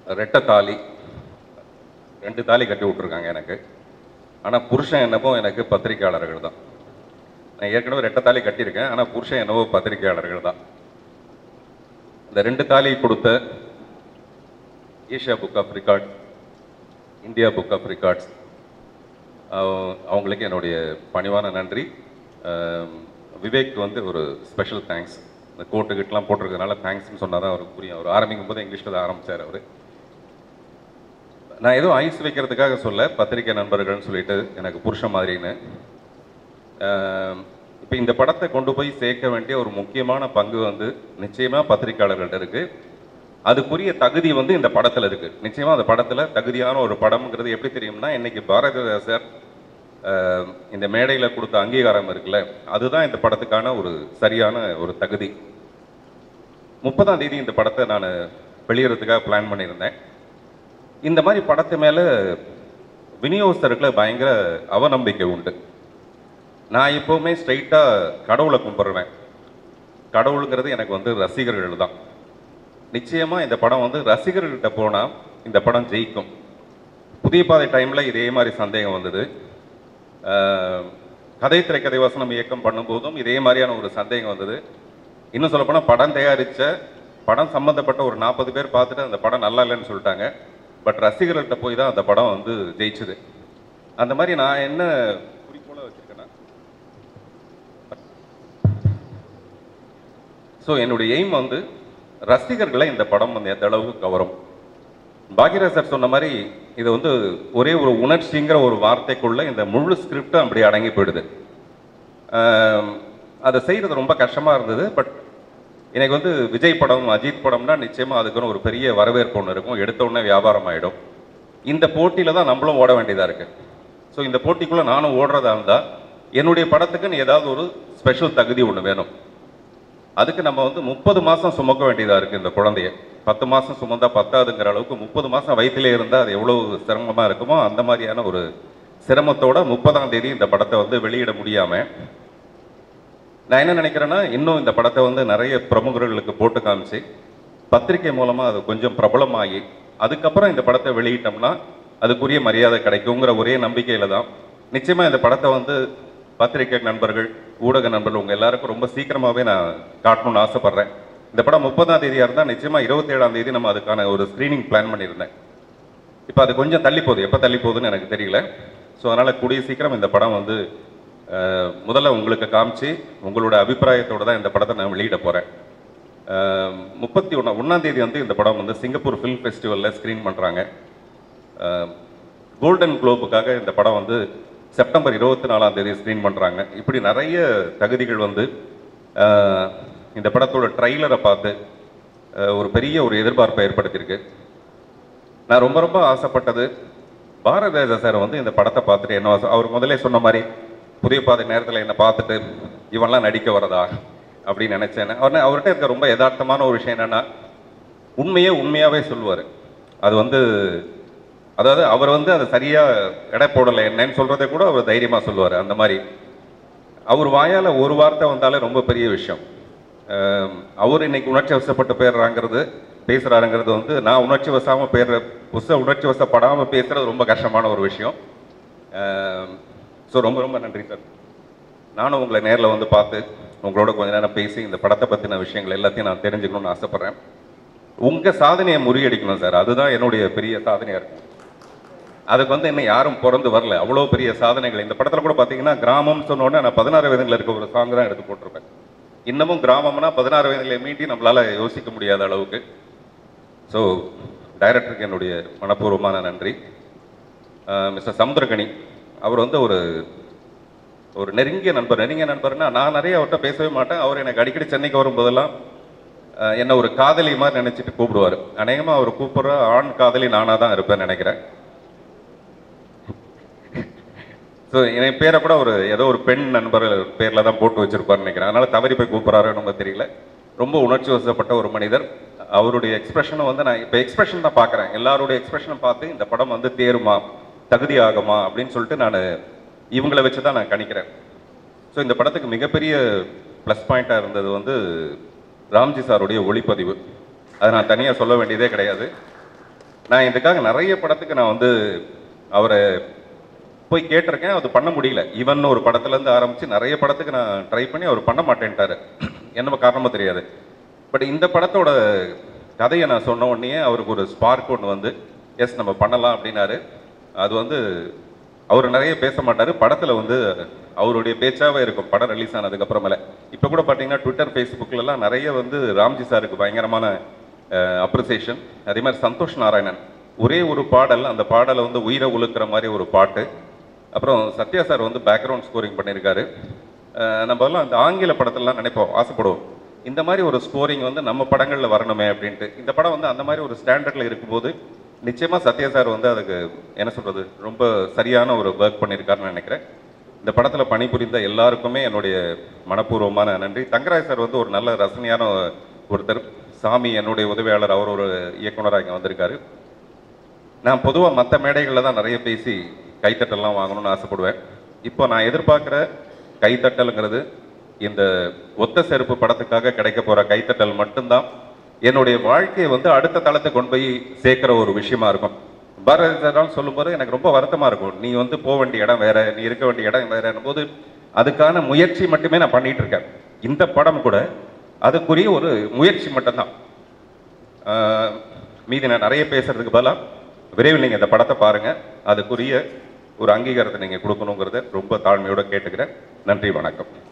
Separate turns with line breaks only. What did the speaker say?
ரெட்டை தாலி ரெண்டு தாலி கட்டி விட்ருக்காங்க எனக்கு ஆனால் புருஷன் என்னவோ எனக்கு பத்திரிக்கையாளர்கள் தான் நான் ஏற்கனவே ரெட்டை தாலி கட்டியிருக்கேன் ஆனால் புருஷன் என்னவோ பத்திரிக்கையாளர்கள் தான் இந்த ரெண்டு தாலி கொடுத்த Asia book of records India book of records அவங்களுக்கு என்னுடைய பணிவான நன்றி அஹ், விவேக் வந்து ஒரு ஸ்பெஷல் தேங்க்ஸ் இந்த கோட்டுக்கிட்டலாம் போட்டிருக்கனால தேங்க்ஸ்னு சொன்னால் தான் அவருக்கு புரியும் அவர் ஆரம்பிக்கும் போது இங்கிலீஷில் தான் ஆரம்பித்தார் அவர் நான் எதுவும் ஐஸ் வைக்கிறதுக்காக சொல்ல பத்திரிக்கை நண்பர்கள்னு சொல்லிட்டு எனக்கு புருஷன் மாதிரின்னு இப்போ இந்த படத்தை கொண்டு போய் சேர்க்க வேண்டிய ஒரு முக்கியமான பங்கு வந்து நிச்சயமாக பத்திரிக்கையாளர்கள்ட்ட இருக்கு அதுக்குரிய தகுதி வந்து இந்த படத்தில் இருக்கு நிச்சயமா அந்த படத்தில் தகுதியான ஒரு படம்ங்கிறது எப்படி தெரியும்னா இன்னைக்கு பாரதிதாசர் ஆஹ், இந்த மேடையில் கொடுத்த அங்கீகாரம் இருக்குல்ல அதுதான் இந்த படத்துக்கான ஒரு சரியான ஒரு தகுதி முப்பதாம் தேதி இந்த படத்தை நான் வெளியிடறதுக்காக பிளான் பண்ணியிருந்தேன் இந்த மாதிரி படத்து மேலே விநியோகஸ்தருக்குள்ள பயங்கர அவநம்பிக்கை உண்டு நான் எப்போவுமே ஸ்ட்ரைட்டாக கடவுளை கும்பிட்றேன் கடவுளுங்கிறது எனக்கு வந்து ரசிகர்கள் தான் நிச்சயமாக இந்த படம் வந்து ரசிகர்கள்கிட்ட போனால் இந்த படம் ஜெயிக்கும் புதிய பாதை டைமில் இதே மாதிரி சந்தேகம் வந்தது ஆஹ், கதை திரைக்கதை வசனம் இயக்கம் பண்ணும்போதும் இதே மாதிரியான ஒரு சந்தேகம் வந்தது இன்னும் சொல்லப்போனால் படம் தயாரித்த படம் சம்மந்தப்பட்ட ஒரு நாற்பது பேர் பார்த்துட்டு அந்த படம் நல்லா இல்லைன்னு சொல்லிட்டாங்க பட் ரசிகர்கள்ட்ட போய் தான் அந்த படம் வந்து ஜெயிச்சுது அந்த மாதிரி நான் என்ன குறிக்கோளாக வச்சுருக்கேன்னா ஸோ என்னுடைய எய்ம் வந்து ரசிகர்களை இந்த படம் வந்து எந்த அளவுக்கு கவரும் பாக்யராஜ் சார் சொன்ன மாதிரி இது வந்து ஒரே ஒரு உணர்ச்சிங்கிற ஒரு வார்த்தைக்குள்ள இந்த முழு ஸ்கிரிப்டும் அப்படி அடங்கி போயிடுது ஆம், அதை செய்கிறது ரொம்ப கஷ்டமாக இருந்தது பட் எனக்கு வந்து விஜய் படம் அஜித் படம்னா நிச்சயமாக அதுக்குன்னு ஒரு பெரிய வரவேற்பு ஒன்று இருக்கும் எடுத்த உடனே வியாபாரம் ஆகிடும் இந்த போட்டியில் தான் நம்மளும் ஓட வேண்டியதாக இருக்குது ஸோ இந்த போட்டிக்குள்ளே நானும் ஓடுறதா இருந்தால் என்னுடைய படத்துக்குன்னு ஏதாவது ஒரு ஸ்பெஷல் தகுதி ஒன்று வேணும் அதுக்கு நம்ம வந்து முப்பது மாதம் சுமக்க வேண்டியதாக இருக்குது இந்த குழந்தைய பத்து மாதம் சுமந்தா பத்தாதுங்கிற அளவுக்கு முப்பது மாதம் வயிற்றிலே இருந்தால் அது எவ்வளோ சிரமமாக இருக்குமோ அந்த மாதிரியான ஒரு சிரமத்தோட முப்பதாம் தேதி இந்த படத்தை வந்து வெளியிட முடியாமல் நான் என்ன நினைக்கிறேன்னா இன்னும் இந்த படத்தை வந்து நிறைய பிரமுகர்களுக்கு போட்டு காமிச்சு பத்திரிக்கை மூலமாக அது கொஞ்சம் பிரபலமாகி அதுக்கப்புறம் இந்த படத்தை வெளியிட்டோம்னா அதுக்குரிய மரியாதை கிடைக்குங்கிற ஒரே நம்பிக்கையில் தான் நிச்சயமாக இந்த படத்தை வந்து பத்திரிக்கை நண்பர்கள் ஊடக நண்பர்கள் உங்கள் எல்லாருக்கும் ரொம்ப சீக்கிரமாகவே நான் காட்டணும்னு ஆசைப்பட்றேன் இந்த படம் முப்பதாம் தேதியாக இருந்தால் நிச்சயமாக இருபத்தேழாம் தேதி நம்ம அதுக்கான ஒரு ஸ்க்ரீனிங் பிளான் பண்ணியிருந்தேன் இப்போ அது கொஞ்சம் தள்ளி போகுது எப்போ தள்ளி போகுதுன்னு எனக்கு தெரியல ஸோ அதனால் கூடிய சீக்கிரம் இந்த படம் வந்து அஹ், முதல்ல உங்களுக்கு காமிச்சு உங்களோட அபிப்பிராயத்தோட தான் இந்த படத்தை நான் வெளியிட போகிறேன் முப்பத்தி ஒன்றா ஒன்றாம் தேதி வந்து இந்த படம் வந்து சிங்கப்பூர் ஃபில்ம் ஃபெஸ்டிவலில் ஸ்க்ரீன் பண்ணுறாங்க கோல்டன் குளோபுக்காக இந்த படம் வந்து செப்டம்பர் இருபத்தி நாலாம் தேதி ஸ்க்ரீன் பண்ணுறாங்க இப்படி நிறைய தகுதிகள் வந்து அஹ், இந்த படத்தோட ட்ரைலரை பார்த்து அஹ், ஒரு பெரிய ஒரு எதிர்பார்ப்பை ஏற்படுத்தியிருக்கு நான் ரொம்ப ரொம்ப ஆசைப்பட்டது பாரதிராஜா சார் வந்து இந்த படத்தை பார்த்துட்டு என்ன ஆசை- அவர் முதல்ல சொன்ன மாதிரி புதிய பாதை நேரத்தில் என்னை பார்த்துட்டு இவன்லாம் நடிக்க வரதா அப்படின்னு நினைச்சேன் அவர் அவர்கிட்ட இருக்க ரொம்ப யதார்த்தமான ஒரு விஷயம் என்னன்னா உண்மையே உண்மையாவே சொல்லுவார் அது வந்து அதாவது அவர் வந்து அதை சரியா எடை போடலை என்னன்னு சொல்றதை கூட அவர் தைரியமா சொல்லுவார் அந்த மாதிரி அவர் வாயால ஒரு வார்த்தை வந்தாலே ரொம்ப பெரிய விஷயம் அஹ் அவர் இன்னைக்கு உணர்ச்சி வசப்பட்டு பேசுறாங்கிறது பேசுறாருங்கிறது வந்து நான் உணர்ச்சி வசாம பேர் புதுச உணர்ச்சி வசப்படாம பேசுறது ரொம்ப கஷ்டமான ஒரு விஷயம் ஸோ ரொம்ப ரொம்ப நன்றி சார் நானும் உங்களை நேரில் வந்து பார்த்து உங்களோட கொஞ்ச நேரம் பேசி இந்த படத்தை பற்றின விஷயங்கள் எல்லாத்தையும் நான் தெரிஞ்சுக்கணும்னு ஆசைப்பட்றேன் உங்கள் சாதனையை முறியடிக்கணும் சார் அதுதான் என்னுடைய பெரிய சாதனையாக இருக்கும் அதுக்கு வந்து இன்னும் யாரும் பிறந்து வரல அவ்வளோ பெரிய சாதனைகள் இந்த படத்தில் கூட பார்த்தீங்கன்னா கிராமம்னு சொன்ன உடனே நான் பதினாறு வயதுல இருக்க ஒரு சாங் தான் எடுத்து போட்டிருப்பேன் இன்னமும் கிராமம்னா பதினாறு வயதுல மீட்டி நம்மளால யோசிக்க முடியாத அளவுக்கு ஸோ டைரக்டருக்கு என்னுடைய மனப்பூர்வமான நன்றி மிஸ்டர் சமுத்திரகனி அவர் வந்து ஒரு ஒரு நெருங்கிய நண்பர் நெருங்கிய நண்பர்னா நான் நிறைய அவர்கிட்ட பேசவே மாட்டேன் அவர் எனக்கு அடிக்கடி சென்னைக்கு வரும்போதெல்லாம் அஹ், என்ன ஒரு காதலி மாதிரி நினைச்சிட்டு கூப்பிடுவார் அநேகமாக அவர் கூப்பிடுற ஆண் காதலி நானாக தான் இருப்பேன்னு நினைக்கிறேன் ஸோ என் பேரை கூட ஒரு ஏதோ ஒரு பெண் நண்பர் பேரில் தான் போட்டு வச்சிருப்பாருன்னு நினைக்கிறேன் அதனால தவறி போய் கூப்பிட்றாருன்னு நமக்கு தெரியல ரொம்ப உணர்ச்சி வசப்பட்ட ஒரு மனிதர் அவருடைய எக்ஸ்பிரஷனை வந்து நான் இப்போ எக்ஸ்பிரஷன் தான் பார்க்குறேன் எல்லாருடைய எக்ஸ்பிரஷனை பார்த்து இந்த படம் வந்து தேருமா தகுதி ஆகுமா அப்படின்னு சொல்லிட்டு நான் இவங்களை வச்சு தான் நான் கணிக்கிறேன் ஸோ இந்த படத்துக்கு மிகப்பெரிய ப்ளஸ் பாயிண்ட்டாக இருந்தது வந்து ராம்ஜி சாருடைய ஒளிப்பதிவு அதை நான் தனியாக சொல்ல வேண்டியதே கிடையாது நான் இதுக்காக நிறைய படத்துக்கு நான் வந்து அவரை போய் கேட்டிருக்கேன் அது பண்ண முடியல ஈவன் ஒரு படத்துலேருந்து ஆரம்பித்து நிறைய படத்துக்கு நான் ட்ரை பண்ணி அவர் பண்ண மாட்டேன்ட்டாரு என்ன காரணமோ தெரியாது பட் இந்த படத்தோட கதையை நான் சொன்ன உடனே அவருக்கு ஒரு ஸ்பார்க் ஒன்று வந்து எஸ் நம்ம பண்ணலாம் அப்படின்னாரு அது வந்து அவர் நிறைய பேச மாட்டார் படத்தில் வந்து அவருடைய பேச்சாவே இருக்கும் படம் ரிலீஸ் ஆனதுக்கு அப்புறமேல இப்போ கூட பார்த்தீங்கன்னா ட்விட்டர் ஃபேஸ்புக்லலாம் நிறைய வந்து ராம்ஜி சாருக்கு பயங்கரமான அப்ரிசியேஷன் அதே மாதிரி சந்தோஷ் நாராயணன் ஒரே ஒரு பாடல் அந்த பாடலை வந்து உயிரை உழுக்கிற மாதிரி ஒரு பாட்டு அப்புறம் சத்யா சார் வந்து பேக்ரவுண்ட் ஸ்கோரிங் பண்ணியிருக்காரு அஹ் நம்ம எல்லாம் அந்த ஆங்கில படத்துலலாம் நினைப்போம் ஆசைப்படுவோம் இந்த மாதிரி ஒரு ஸ்கோரிங் வந்து நம்ம படங்களில் வரணுமே அப்படின்ட்டு இந்த படம் வந்து அந்த மாதிரி ஒரு ஸ்டாண்டர்டில் இருக்கும்போது நிச்சயமாக சத்யா சார் வந்து அதுக்கு என்ன சொல்கிறது ரொம்ப சரியான ஒரு ஒர்க் பண்ணியிருக்காருன்னு நினைக்கிறேன் இந்த படத்தில் பணிபுரிந்த எல்லாருக்குமே என்னுடைய மனப்பூர்வமான நன்றி தங்கராஜ் சார் வந்து ஒரு நல்ல ரசனையான ஒருத்தர் சாமி என்னுடைய உதவியாளர் அவர் ஒரு இயக்குனராக இங்கே வந்திருக்காரு நான் பொதுவாக மற்ற மேடைகளில் தான் நிறைய பேசி கைத்தட்டல்லாம் வாங்கணும்னு ஆசைப்படுவேன் இப்போ நான் எதிர்பார்க்குற கைத்தட்டலுங்கிறது இந்த ஒத்த செருப்பு படத்துக்காக கிடைக்க போகிற கைத்தட்டல் மட்டும்தான் என்னுடைய வாழ்க்கையை வந்து அடுத்த தளத்துக்கு கொண்டு போய் சேர்க்குற ஒரு விஷயமா இருக்கும் பாரதி சாரால் சொல்லும்போது எனக்கு ரொம்ப வருத்தமாக இருக்கும் நீ வந்து போக வேண்டிய இடம் வேற நீ இருக்க வேண்டிய இடம் வேறன்னும் போது அதுக்கான முயற்சி மட்டுமே நான் பண்ணிட்டு இருக்கேன் இந்த படம் கூட அதுக்குரிய ஒரு முயற்சி மட்டும்தான் ஆஹ் மீதி நான் நிறைய பேசுறதுக்கு பதிலாக விரைவில் நீங்கள் இந்த படத்தை பாருங்க அதுக்குரிய ஒரு அங்கீகாரத்தை நீங்கள் கொடுக்கணுங்கிறத ரொம்ப தாழ்மையோட கேட்டுக்கிறேன் நன்றி வணக்கம்